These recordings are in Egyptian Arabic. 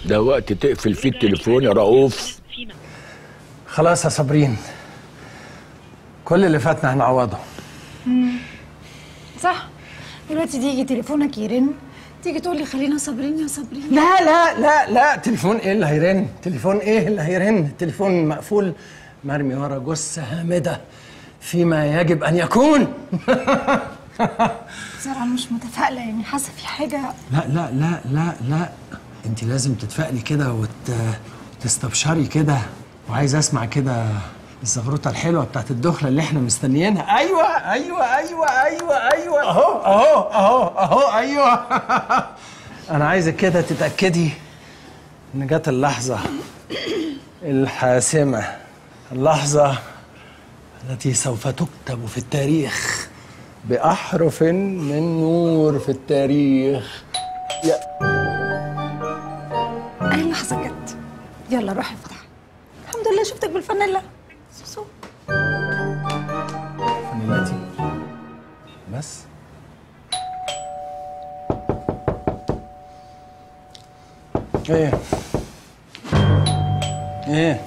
ده وقت تقفل فيه التليفون يا رؤوف خلاص يا صابرين كل اللي فاتنا هنعوضه صح دلوقتي تيجي تليفونك يرن تيجي تقول لي خلينا صابرين يا صابرين لا لا لا لا تليفون ايه اللي هيرن تليفون ايه اللي هيرن التليفون مقفول مرمي ورا جثة هامدة فيما يجب أن يكون بصراحة مش متفائلة يعني حاسة في حاجة لا لا لا لا لا انت لازم تتفائلي كده وت... وتستبشري كده وعايز اسمع كده الزغروطه الحلوه بتاعت الدخله اللي احنا مستنيينها ايوه ايوه ايوه ايوه ايوه اهو اهو اهو اهو ايوه انا عايزك كده تتاكدي ان جت اللحظه الحاسمه اللحظه التي سوف تكتب في التاريخ باحرف من نور في التاريخ يا أي لحظة جت يلا روح يا فتح الحمد لله شفتك بالفانيلا سوسو فانيلاتي بس ايه ايه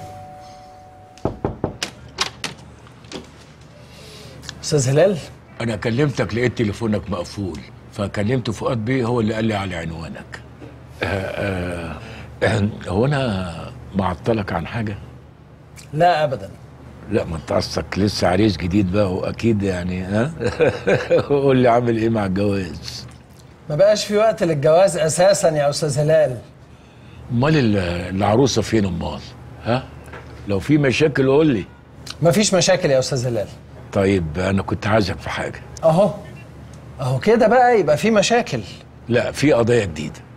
استاذ هلال انا كلمتك لقيت تليفونك مقفول فكلمت فؤاد بيه هو اللي قال لي على عنوانك آه آه آه هو انا معطلك عن حاجه لا ابدا لا ما انت اصلك لسه عريس جديد بقى واكيد يعني ها قول لي عامل ايه مع الجواز ما بقاش في وقت للجواز اساسا يا استاذ هلال امال ال- العروسه فين امال ها لو في مشاكل قول لي مفيش مشاكل يا استاذ هلال طيب انا كنت عايزك في حاجه اهو اهو كده بقى يبقى في مشاكل لا في قضيه جديده